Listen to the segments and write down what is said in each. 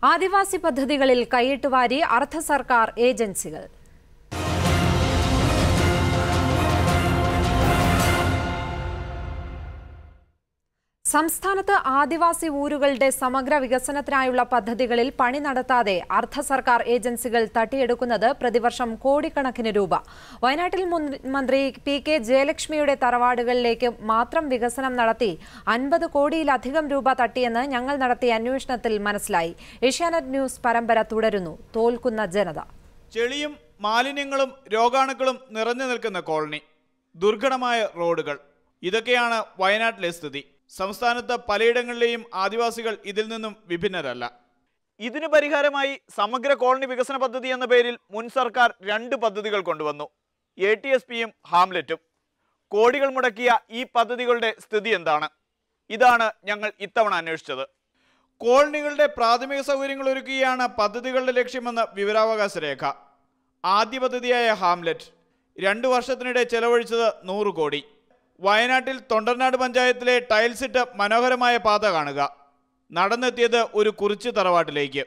ആദിവാസി പദ്ധതികളിൽ കൈയിട്ടുവാരി അർദ്ധ സർക്കാർ ഏജൻസികൾ സംസ്ഥാനത്ത് ആദിവാസി ഊരുകളുടെ സമഗ്ര വികസനത്തിനായുള്ള പദ്ധതികളിൽ പണി നടത്താതെ അർദ്ധ സർക്കാർ ഏജൻസികൾ തട്ടിയെടുക്കുന്നത് പ്രതിവർഷം കോടിക്കണക്കിന് രൂപ വയനാട്ടിൽ മുൻ മന്ത്രി പി കെ ജയലക്ഷ്മിയുടെ തറവാടുകളിലേക്ക് മാത്രം വികസനം നടത്തി അൻപത് കോടിയിലധികം രൂപ തട്ടിയെന്ന് ഞങ്ങൾ നടത്തിയ അന്വേഷണത്തിൽ മനസ്സിലായി ഏഷ്യാനെറ്റ് ന്യൂസ് പരമ്പര തുടരുന്നു തോൽക്കുന്ന ജനത ചെളിയും മാലിന്യങ്ങളും രോഗാണുക്കളും നിറഞ്ഞു നിൽക്കുന്ന കോളനി ദുർഘടമായ റോഡുകൾ ഇതൊക്കെയാണ് വയനാട്ടിലെ സ്ഥിതി സംസ്ഥാനത്ത് പലയിടങ്ങളിലെയും ആദിവാസികൾ ഇതിൽ നിന്നും വിഭിന്നരല്ല ഇതിന് പരിഹാരമായി സമഗ്ര കോളനി വികസന പദ്ധതി എന്ന പേരിൽ മുൻ സർക്കാർ രണ്ട് പദ്ധതികൾ കൊണ്ടുവന്നു എ ടി എസ് പിയും ഹാംലെറ്റും കോടികൾ മുടക്കിയ ഈ പദ്ധതികളുടെ സ്ഥിതി എന്താണ് ഇതാണ് ഞങ്ങൾ ഇത്തവണ അന്വേഷിച്ചത് കോളനികളുടെ പ്രാഥമിക സൗകര്യങ്ങൾ ഒരുക്കുകയാണ് പദ്ധതികളുടെ ലക്ഷ്യമെന്ന് വിവരാവകാശ രേഖ ആദ്യ പദ്ധതിയായ ഹാംലെറ്റ് രണ്ടു വർഷത്തിനിടെ ചെലവഴിച്ചത് നൂറ് കോടി വയനാട്ടിൽ തൊണ്ടർനാട് പഞ്ചായത്തിലെ ടൈൽസ് ഇട്ട് മനോഹരമായ പാത കാണുക നടന്നെത്തിയത് ഒരു കുറിച്ച് തറവാട്ടിലേക്ക്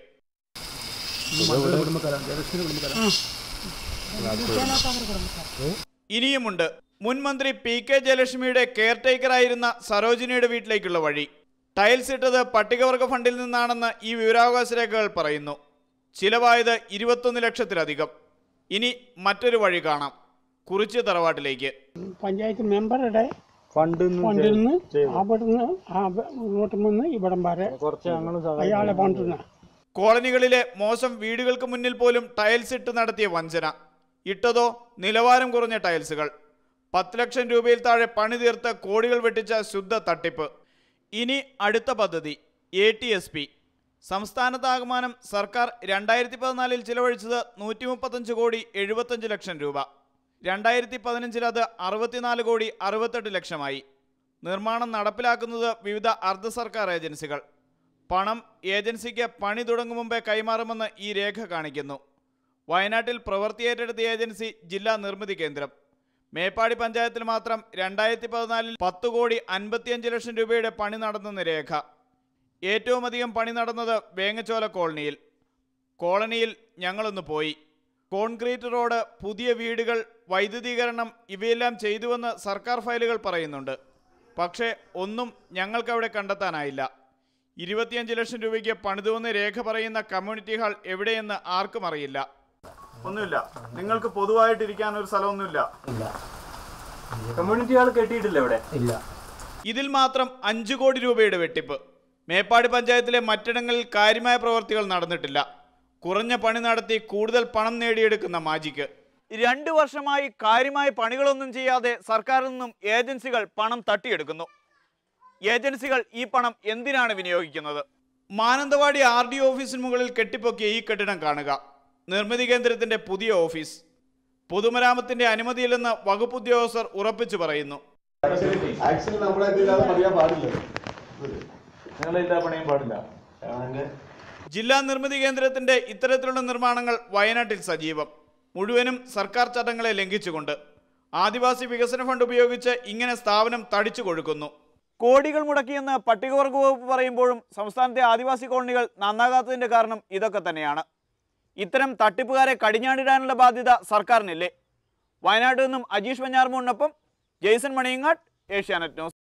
ഇനിയുമുണ്ട് മുൻ മന്ത്രി പി കെ ജയലക്ഷ്മിയുടെ കെയർ ടേക്കറായിരുന്ന സരോജിനിയുടെ വീട്ടിലേക്കുള്ള വഴി ടൈൽസ് ഇട്ടത് പട്ടികവർഗ ഫണ്ടിൽ നിന്നാണെന്ന് ഈ വിവരാവകാശ രേഖകൾ പറയുന്നു ചിലവായത് ഇരുപത്തൊന്ന് ലക്ഷത്തിലധികം ഇനി മറ്റൊരു വഴി കാണാം കുറിച്ച് തറവാട്ടിലേക്ക് പഞ്ചായത്ത് മെമ്പറുടെ ഫണ്ടിൽ ഫണ്ടിൽ നിന്ന് അവിടുന്ന് ആ ഇങ്ങോട്ട് നിന്ന് ഇവിടം വരെ കുറച്ച് ഞങ്ങൾ അയാളെ ഫണ്ടിൽ നിന്ന് കോളനികളിലെ മോശം വീടുകൾക്ക് മുന്നിൽ പോലും ടൈൽസ് ഇട്ട് നടത്തിയ വഞ്ചന ഇട്ടതോ നിലവാരം കുറഞ്ഞ ടൈൽസുകൾ പത്ത് ലക്ഷം രൂപയിൽ താഴെ പണി തീർത്ത് കോടികൾ വെട്ടിച്ച ശുദ്ധ തട്ടിപ്പ് ഇനി അടുത്ത പദ്ധതി എ ടി എസ് പി സംസ്ഥാനത്താകമാനം സർക്കാർ രണ്ടായിരത്തി പതിനാലിൽ ചിലവഴിച്ചത് നൂറ്റി മുപ്പത്തഞ്ച് കോടി എഴുപത്തഞ്ച് ലക്ഷം രൂപ രണ്ടായിരത്തി പതിനഞ്ചിൽ അത് അറുപത്തിനാല് കോടി അറുപത്തെട്ട് ലക്ഷമായി നിർമ്മാണം നടപ്പിലാക്കുന്നത് വിവിധ അർദ്ധ സർക്കാർ ഏജൻസികൾ പണം ഏജൻസിക്ക് പണി തുടങ്ങും മുമ്പേ കൈമാറുമെന്ന് ഈ രേഖ കാണിക്കുന്നു വയനാട്ടിൽ പ്രവൃത്തി ഏറ്റെടുത്ത ഏജൻസി ജില്ലാ നിർമ്മിതി കേന്ദ്രം മേപ്പാടി പഞ്ചായത്തിൽ മാത്രം രണ്ടായിരത്തി പതിനാലിൽ പത്ത് കോടി അൻപത്തിയഞ്ച് ലക്ഷം രൂപയുടെ പണി നടന്നെന്ന് രേഖ ഏറ്റവും അധികം പണി നടന്നത് വേങ്ങച്ചോല കോളനിയിൽ കോളനിയിൽ ഞങ്ങളൊന്ന് പോയി കോൺക്രീറ്റ് റോഡ് പുതിയ വീടുകൾ വൈദ്യുതീകരണം ഇവയെല്ലാം ചെയ്തുവെന്ന് സർക്കാർ ഫയലുകൾ പറയുന്നുണ്ട് പക്ഷേ ഒന്നും ഞങ്ങൾക്കവിടെ കണ്ടെത്താനായില്ല ഇരുപത്തിയഞ്ച് ലക്ഷം രൂപയ്ക്ക് പണിതുവെന്ന് രേഖ പറയുന്ന കമ്മ്യൂണിറ്റി ഹാൾ എവിടെയെന്ന് ആർക്കും അറിയില്ല ഒന്നുമില്ല നിങ്ങൾക്ക് പൊതുവായിട്ടിരിക്കാൻ ഒരു സ്ഥലമൊന്നുമില്ല കമ്മ്യൂണിറ്റി ഹാൾ കെട്ടിയിട്ടില്ല ഇവിടെ ഇല്ല ഇതിൽ മാത്രം അഞ്ചു കോടി രൂപയുടെ വെട്ടിപ്പ് മേപ്പാടി പഞ്ചായത്തിലെ മറ്റിടങ്ങളിൽ കാര്യമായ പ്രവർത്തികൾ നടന്നിട്ടില്ല കുറഞ്ഞ പണി നടത്തി കൂടുതൽ പണം നേടിയെടുക്കുന്ന മാജിക്ക് രണ്ടു വർഷമായി കാര്യമായ പണികളൊന്നും ചെയ്യാതെ സർക്കാരിൽ നിന്നും ഏജൻസികൾ പണം തട്ടിയെടുക്കുന്നു ഏജൻസികൾ ഈ പണം എന്തിനാണ് വിനിയോഗിക്കുന്നത് മാനന്തവാടി ആർ ഡി ഓഫീസിന് മുകളിൽ കെട്ടിപ്പൊക്കിയ ഈ കെട്ടിടം കാണുക നിർമ്മിതി കേന്ദ്രത്തിന്റെ പുതിയ ഓഫീസ് പൊതുമരാമത്തിന്റെ അനുമതിയില്ലെന്ന് വകുപ്പ് ഉദ്യോഗസ്ഥർ ഉറപ്പിച്ചു പറയുന്നു ആക്ച്വലി നമ്മുടെ ഇതില്ലാതെ പണിയാൻ പാടില്ല നിങ്ങളില്ല പണിയാൻ പാടില്ല ജില്ലാ നിർമ്മിതി കേന്ദ്രത്തിന്റെ ഇത്തരത്തിലുള്ള നിർമ്മാണങ്ങൾ വയനാട്ടിൽ സജീവം മുഴുവനും സർക്കാർ ചട്ടങ്ങളെ ലംഘിച്ചുകൊണ്ട് ആദിവാസി വികസന ഫണ്ട് ഉപയോഗിച്ച് ഇങ്ങനെ സ്ഥാപനം തടിച്ചു കൊഴുക്കുന്നു കോടികൾ മുടക്കിയെന്ന് പട്ടികവർഗ വകുപ്പ് പറയുമ്പോഴും സംസ്ഥാനത്തെ ആദിവാസി കോളനികൾ നന്നാകാത്തതിന്റെ കാരണം ഇതൊക്കെ തന്നെയാണ് ഇത്തരം തട്ടിപ്പുകാരെ കടിഞ്ഞാണിടാനുള്ള ബാധ്യത സർക്കാരിനില്ലേ വയനാട്ടിൽ നിന്നും അജീഷ് പഞ്ഞാർമൂണിനൊപ്പം ജെയ്സൺ മണിയങ്ങാട് ഏഷ്യാനെറ്റ് ന്യൂസ്